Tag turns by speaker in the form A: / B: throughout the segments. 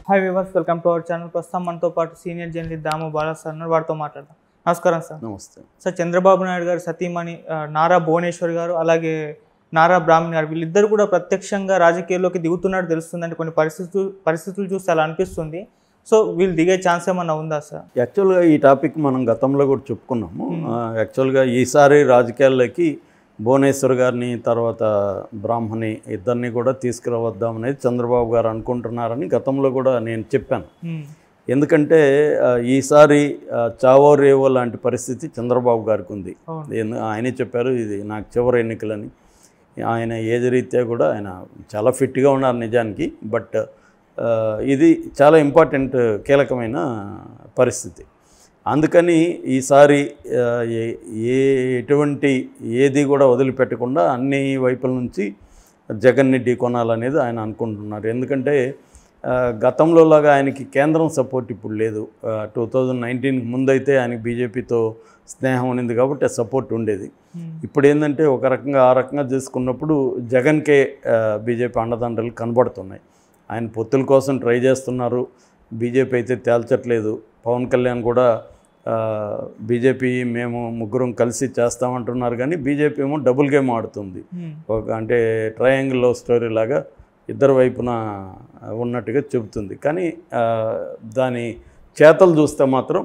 A: Hi viewers welcome to our channel ప్రస్తుతం మనతో పాటు senior journalist Damu Bala sir ఉన్నారు వారితో మాట్లాడదాం నమస్కారం సార్
B: నమస్తే
A: సార్ చంద్రబాబు నాయుడు గారు సతీమణి ఆ, నారా భువనేశ్వర్ గారు అలాగే నారా బ్రాహ్మణి గారు వీళ్ళిద్దరు కూడా ప్రత్యక్షంగా రాజకీయాల్లోకి దిగుతున్నట్టు తెలుస్తుందంటే కొన్ని పరిస్థితులు పరిస్థితులు చూస్తే అలా అనిపిస్తుంది సో వీళ్ళు దిగే ఛాన్స్ ఏమన్నా ఉందా సార్
B: యాక్చువల్గా ఈ టాపిక్ మనం గతంలో కూడా చెప్పుకున్నాము ఆ, యాక్చువల్గా ఈసారి రాజకీయాల్లోకి భువనేశ్వర్ గారిని తర్వాత బ్రాహ్మణి ఇద్దరిని కూడా తీసుకురావద్దామనేది చంద్రబాబు గారు అనుకుంటున్నారని గతంలో కూడా నేను చెప్పాను
A: మ్మ్.
B: ఎందుకంటే ఆ, ఈసారి ఆ, చావో రేవో లాంటి పరిస్థితి చంద్రబాబు గారికి ఉంది
A: అవును.
B: ఎందు- ఆయనే చెప్పారు ఇది నాకు చివరి ఎన్నికలని ఆయన ఏజ్ రీత్యా కూడా ఆయన చాలా ఫిట్గా ఉన్నారు నిజానికి బట్ ఆ, ఇది చాలా ఇంపార్టెంట్ కీలకమైన పరిస్థితి అందుకని ఈసారి ఆ, ఏ- ఏ ఎటువంటి ఏది కూడా వదిలిపెట్టకుండా అన్ని వైపుల నుంచి జగన్ని ఢీకొనాలనేది ఆయన అనుకుంటున్నారు ఎందుకంటే ఆ, గతంలో లాగా ఆయనకి కేంద్రం సపోర్ట్ ఇప్పుడు లేదు టూ థౌజండ్ నైన్టీన్కి ముందైతే ఆయనకి బీజేపీతో స్నేహం ఉన్నది కాబట్టి ఆ సపోర్ట్ ఉండేది
A: మ్మ్.
B: ఇప్పుడు ఏంటంటే ఒక రకంగా ఆ రకంగా చేసుకున్నప్పుడు జగన్కే ఆ, బీజేపీ అండదండలు కనబడుతున్నాయి ఆయన పొత్తుల కోసం ట్రై చేస్తున్నారు బీజేపీ అయితే తేల్చట్లేదు పవన్ కళ్యాణ్ కూడా ఆ, బీజేపీ మేము ముగ్గురం కలిసి చేస్తామంటున్నారు కానీ బీజేపీ ఏమో డబుల్ గేమ్ ఆడుతుంది
A: మ్మ్.
B: ఒక అంటే ట్రయాంగిల్ లవ్ స్టోరీ లాగా ఇద్దరు వైపున ఉన్నట్టుగా చెబుతుంది కానీ ఆ, దాని చేతలు చూస్తే మాత్రం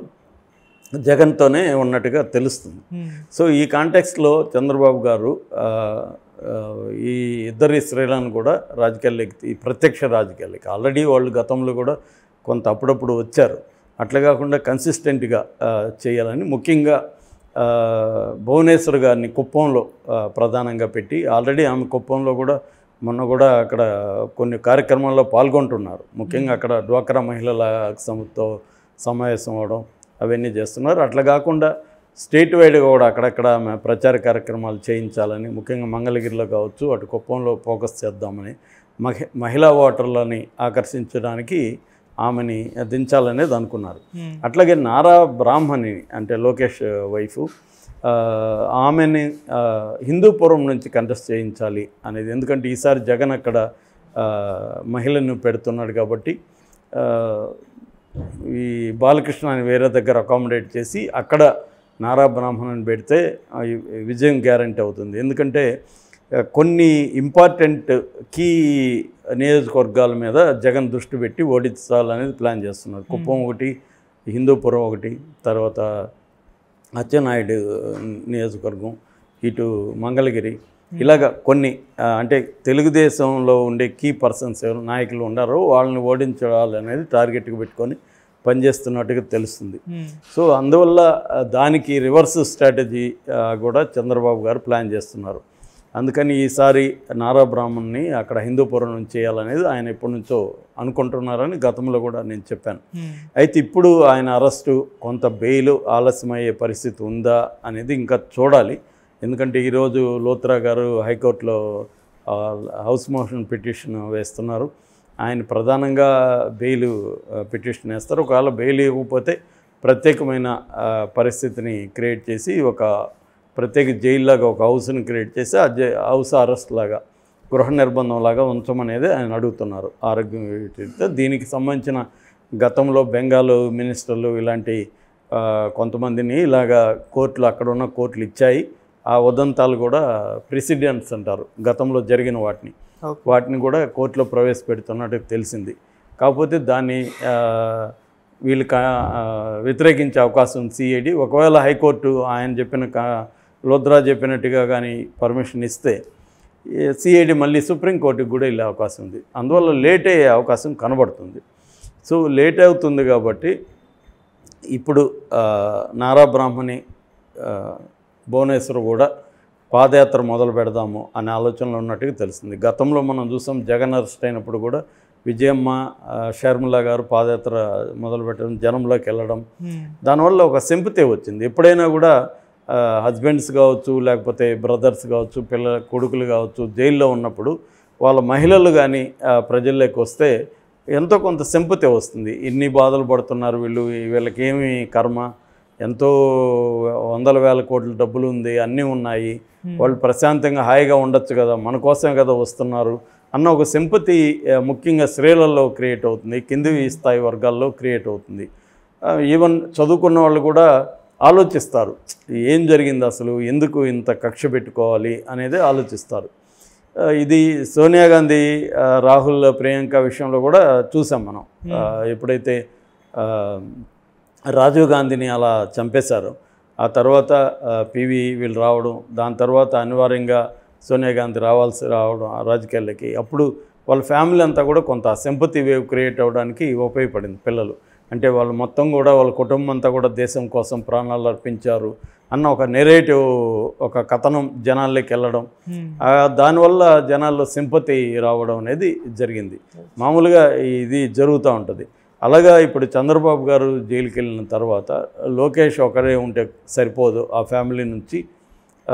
B: జగన్తోనే ఉన్నట్టుగా తెలుస్తుంది
A: మ్మ్.
B: సో ఈ కాంటెక్స్ట్లో చంద్రబాబు గారు ఆ, ఆ, ఈ ఇద్దరి స్త్రీలను కూడా రాజకీయాల్లోకి ఈ ప్రత్యక్ష రాజకీయాలకి ఆల్రెడీ వాళ్ళు గతంలో కూడా కొంత అప్పుడప్పుడు వచ్చారు అట్లా కాకుండా కన్సిస్టెంట్గా చేయాలని ముఖ్యంగా ఆ, భువనేశ్వర్ గారిని కుప్పంలో ఆ, ప్రధానంగా పెట్టి ఆల్రెడీ ఆమె కుప్పంలో కూడా మొన్న కూడా అక్కడ కొన్ని కార్యక్రమాల్లో పాల్గొంటున్నారు ముఖ్యంగా అక్కడ డ్వాక్రా మహిళల సమతో సమావేశం అవడం అవన్నీ చేస్తున్నారు అట్లా కాకుండా స్టేట్ వైడ్గా కూడా అక్కడక్కడ ఆమె ప్రచార కార్యక్రమాలు చేయించాలని ముఖ్యంగా మంగళగిరిలో కావచ్చు అటు కుప్పంలో ఫోకస్ చేద్దామని మహి మహిళా ఓటర్లని ఆకర్షించడానికి ఆమెని దించాలనేది అనుకున్నారు
A: మ్మ్.
B: అట్లాగే నారా బ్రాహ్మణి అంటే లోకేష్ వైఫ్ ఆ, ఆమెని ఆ, హిందూపురం నుంచి కంటెస్ట్ చేయించాలి అనేది ఎందుకంటే ఈసారి జగన్ అక్కడ ఆ, మహిళను పెడుతున్నాడు కాబట్టి ఆ, ఈ బాలకృష్ణ అని వేరే దగ్గర అకామిడేట్ చేసి అక్కడ నారా బ్రాహ్మణుని పెడితే ఆ, ఈ విజయం గ్యారంటీ అవుతుంది ఎందుకంటే ఆ, కొన్ని ఇంపార్టెంట్ కీ నియోజకవర్గాల మీద జగన్ దృష్టి పెట్టి ఓడించాలనేది ప్లాన్ చేస్తున్నారు కుప్పం ఒకటి హిందూపురం ఒకటి తర్వాత అచ్చెన్నాయుడు నియోజకవర్గం ఇటు మంగళగిరి ఇలాగ కొన్ని ఆ, అంటే తెలుగుదేశంలో ఉండే కీ పర్సన్స్ ఎవరు నాయకులు ఉండారో వాళ్ళని ఓడించాలనేది టార్గెట్గా పెట్టుకొని పనిచేస్తున్నట్టుగా తెలుస్తుంది
A: మ్మ్.
B: సో అందువల్ల ఆ, దానికి రివర్స్ స్ట్రాటజీ ఆ, కూడా చంద్రబాబు గారు ప్లాన్ చేస్తున్నారు అందుకని ఈసారి నారా బ్రాహ్మణ్ని అక్కడ హిందూపురం నుంచి చేయాలనేది ఆయన ఎప్పటి నుంచో అనుకుంటున్నారని గతంలో కూడా నేను చెప్పాను
A: మ్మ్.
B: అయితే ఇప్పుడు ఆయన అరెస్టు కొంత బెయిల్ ఆలస్యమయ్యే పరిస్థితి ఉందా అనేది ఇంకా చూడాలి ఎందుకంటే ఈరోజు లోత్రా గారు హైకోర్టులో ఆ, హౌస్ మోషన్ పిటిషన్ వేస్తున్నారు ఆయన ప్రధానంగా బెయిల్ ఆ, పిటిషన్ వేస్తారు ఒకవేళ బెయిల్ ఇవ్వకపోతే ప్రత్యేకమైన ఆ, పరిస్థితిని క్రియేట్ చేసి ఒక ప్రత్యేక జైలు లాగా ఒక హౌస్ని క్రియేట్ చేసి ఆ జై హౌస్ అరెస్ట్ లాగా గృహ నిర్బంధం లాగా ఉంచమనేది ఆయన అడుగుతున్నారు ఆరోగ్యం రీత్యా. దీనికి సంబంధించిన గతంలో బెంగాల్ మినిస్టర్లు ఇలాంటి ఆ, కొంతమందిని ఇలాగా కోర్టులు అక్కడ ఉన్న కోర్టులు ఇచ్చాయి ఆ ఉదంతాలు కూడా ప్రెసిడెంట్స్ అంటారు గతంలో జరిగిన వాటిని
A: ఓకే.
B: వాటిని కూడా కోర్టులో ప్రవేశపెడుతున్నట్టు తెలిసింది కాకపోతే దాన్ని ఆ, వీళ్ళు కా ఆ, వ్యతిరేకించే అవకాశం ఉంది సిఐడి ఒకవేళ హైకోర్టు ఆయన చెప్పిన కా లోద్రా చెప్పినట్టుగా కానీ పర్మిషన్ ఇస్తే సిఐడి మళ్ళీ సుప్రీంకోర్టుకి కూడా వెళ్ళే అవకాశం ఉంది అందువల్ల లేట్ అయ్యే అవకాశం కనబడుతుంది సో లేట్ అవుతుంది కాబట్టి ఇప్పుడు ఆ, నారా బ్రాహ్మణి ఆ, భువనేశ్వర్ కూడా పాదయాత్ర మొదలు పెడదాము అనే ఆలోచనలో ఉన్నట్టుగా తెలిసింది గతంలో మనం చూసాం జగన్ అరెస్ట్ అయినప్పుడు కూడా విజయమ్మ ఆ, షర్మిల గారు పాదయాత్ర మొదలు పెట్టడం జనంలోకి వెళ్ళడం
A: మ్మ్.
B: దానివల్ల ఒక సింపతి వచ్చింది ఎప్పుడైనా కూడా హస్బెండ్స్ కావచ్చు లేకపోతే బ్రదర్స్ కావచ్చు పిల్లల కొడుకులు కావచ్చు జైల్లో ఉన్నప్పుడు వాళ్ళ మహిళలు కానీ ప్రజల్లోకి వస్తే ఎంతో కొంత సింపతి వస్తుంది ఇన్ని బాధలు పడుతున్నారు వీళ్ళు వీళ్ళకి ఏమి కర్మ ఎంతో వందల వేల కోట్ల డబ్బులు ఉంది అన్నీ ఉన్నాయి వాళ్ళు ప్రశాంతంగా హాయిగా ఉండొచ్చు కదా మన కోసమే కదా వస్తున్నారు అన్న ఒక సింపతి ముఖ్యంగా స్త్రీలలో క్రియేట్ అవుతుంది కింది స్థాయి వర్గాల్లో క్రియేట్ అవుతుంది ఈవెన్ చదువుకున్న వాళ్ళు కూడా ఆలోచిస్తారు ఏం జరిగింది అసలు ఎందుకు ఇంత కక్ష పెట్టుకోవాలి అనేది ఆలోచిస్తారు ఆ, ఇది సోనియా గాంధీ ఆ, రాహుల్ ప్రియాంక విషయంలో కూడా చూసాం మనం ఆ, ఎప్పుడైతే ఆ, రాజీవ్ గాంధీని అలా చంపేశారో ఆ తర్వాత ఆ, పివి వీళ్ళు రావడం దాని తర్వాత అనివార్యంగా సోనియా గాంధీ రావాల్సి రావడం ఆ రాజకీయాలకి అప్పుడు వాళ్ళ ఫ్యామిలీ అంతా కూడా కొంత సింపతి వేవ్ క్రియేట్ అవ్వడానికి ఉపయోగపడింది పిల్లలు అంటే వాళ్ళు మొత్తం కూడా వాళ్ళ కుటుంబం అంతా కూడా దేశం కోసం ప్రాణాలు అర్పించారు అన్న ఒక నెరేటివ్ ఒక కథనం జనాల్లోకి వెళ్ళడం ఆ, దానివల్ల జనాల్లో సింపతి రావడం అనేది జరిగింది మామూలుగా ఇది జరుగుతూ ఉంటుంది అలాగా ఇప్పుడు చంద్రబాబు గారు జైలుకి వెళ్ళిన తర్వాత లోకేష్ ఒకరే ఉంటే సరిపోదు ఆ ఫ్యామిలీ నుంచి ఆ,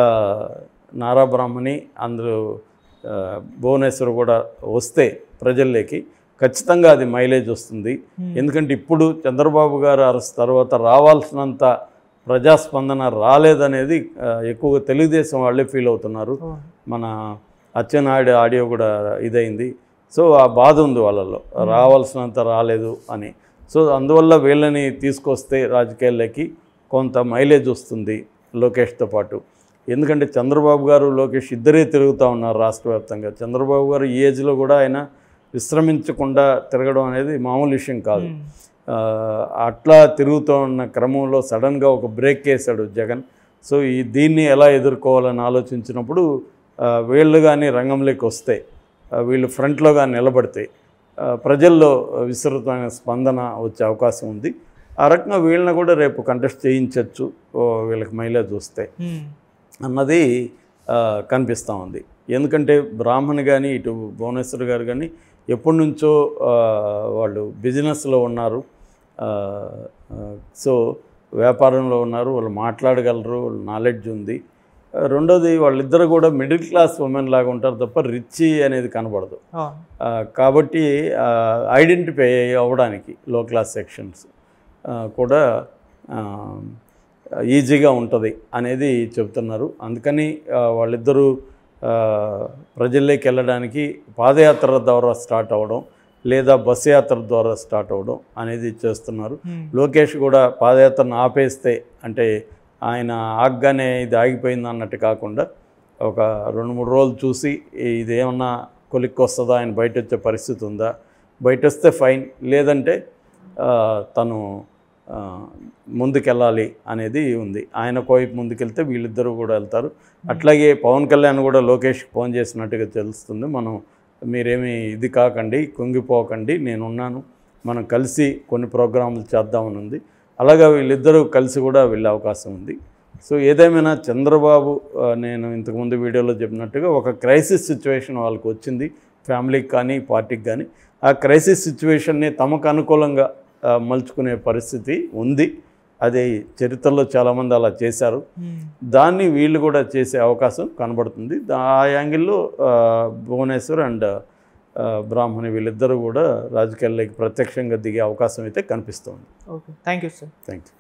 B: నారా బ్రాహ్మణి అందరూ ఆ, భువనేశ్వర్ కూడా వస్తే ప్రజల్లోకి ఖచ్చితంగా అది మైలేజ్ వస్తుంది ఎందుకంటే ఇప్పుడు చంద్రబాబు గారు అరెస్ట్ తర్వాత రావాల్సినంత ప్రజాస్పందన రాలేదనేది ఆ, ఎక్కువగా తెలుగుదేశం వాళ్ళే ఫీల్ అవుతున్నారు మన అచ్చెన్నాయుడు ఆడియో కూడా ఇదైంది సో ఆ బాధ ఉంది వాళ్ళలో రావాల్సినంత రాలేదు అని సో అందువల్ల వీళ్ళని తీసుకొస్తే రాజకీయాల్లోకి కొంత మైలేజ్ వస్తుంది లోకేష్తో పాటు ఎందుకంటే చంద్రబాబు గారు లోకేష్ ఇద్దరే తిరుగుతూ ఉన్నారు రాష్ట్ర వ్యాప్తంగా చంద్రబాబు గారు ఈ ఏజ్లో కూడా ఆయన విశ్రమించకుండా తిరగడం అనేది మామూలు విషయం కాదు ఆ, అట్లా తిరుగుతూ ఉన్న క్రమంలో సడన్గా ఒక బ్రేక్ వేశాడు జగన్ సో ఈ దీన్ని ఎలా ఎదుర్కోవాలని ఆలోచించినప్పుడు ఆ, వీళ్ళు కానీ రంగంలోకి వస్తే ఆ, వీళ్ళు ఫ్రంట్లో కానీ నిలబడితే ఆ, ప్రజల్లో విస్తృతమైన స్పందన వచ్చే అవకాశం ఉంది ఆ రకంగా వీళ్ళని కూడా రేపు కంటెస్ట్ చేయించవచ్చు వీళ్ళకి మైలేజ్ వస్తే అన్నది ఆ, కనిపిస్తూ ఉంది ఎందుకంటే బ్రాహ్మణ్ కానీ ఇటు భువనేశ్వర్ గారు కానీ ఎప్పటి నుంచో ఆ, వాళ్ళు బిజినెస్లో ఉన్నారు ఆ, ఆ, సో వ్యాపారంలో ఉన్నారు వాళ్ళు మాట్లాడగలరు వాళ్ళ నాలెడ్జ్ ఉంది ఆ, రెండోది వాళ్ళిద్దరు కూడా మిడిల్ క్లాస్ ఉమెన్ లాగా ఉంటారు తప్ప రిచ్ అనేది కనబడదు ఆ, కాబట్టి ఐడెంటిఫై అవ్వడానికి లో క్లాస్ సెక్షన్స్ ఆ, కూడా ఆ, ఈజీగా ఉంటుంది అనేది చెప్తున్నారు అందుకని ఆ, వాళ్ళిద్దరూ ఆ, ప్రజల్లోకి వెళ్ళడానికి పాదయాత్ర ద్వారా స్టార్ట్ అవ్వడం లేదా బస్సు యాత్ర ద్వారా స్టార్ట్ అవ్వడం అనేది చేస్తున్నారు లోకేష్ కూడా పాదయాత్రను ఆపేస్తే అంటే ఆయన ఆగ్గానే ఇది ఆగిపోయింది అన్నట్టు కాకుండా ఒక రెండు మూడు రోజులు చూసి ఇది ఏమన్నా కొలిక్కి వస్తుందా ఆయన బయట వచ్చే పరిస్థితి ఉందా బయట వస్తే ఫైన్ లేదంటే ఆ, తను ఆ, ముందుకెళ్ళాలి అనేది ఉంది ఆయన కోవైపు ముందుకెళ్తే వీళ్ళిద్దరూ కూడా వెళ్తారు అట్లాగే పవన్ కళ్యాణ్ కూడా లోకేష్కి ఫోన్ చేసినట్టుగా తెలుస్తుంది మనం మీరేమి ఇది కాకండి కుంగిపోకండి నేనున్నాను మనం కలిసి కొన్ని ప్రోగ్రాములు చేద్దామని ఉంది అలాగా వీళ్ళిద్దరూ కలిసి కూడా వెళ్ళే అవకాశం ఉంది సో ఏదేమైనా చంద్రబాబు ఆ, నేను ఇంతకుముందు వీడియోలో చెప్పినట్టుగా ఒక క్రైసిస్ సిచ్యువేషన్ వాళ్ళకి వచ్చింది ఫ్యామిలీకి కానీ పార్టీకి కానీ ఆ క్రైసిస్ సిచ్యువేషన్ని తమకు అనుకూలంగా ఆ, మలుచుకునే పరిస్థితి ఉంది అది చరిత్రలో చాలామంది అలా చేశారు దాన్ని వీళ్ళు కూడా చేసే అవకాశం కనబడుతుంది దా- ఆ యాంగిల్లో ఆ, భువనేశ్వర్ అండ్ ఆ, బ్రాహ్మణి వీళ్ళిద్దరూ కూడా రాజకీయాల్లోకి ప్రత్యక్షంగా దిగే అవకాశం అయితే కనిపిస్తుంది
A: okay thank you sir
B: thank you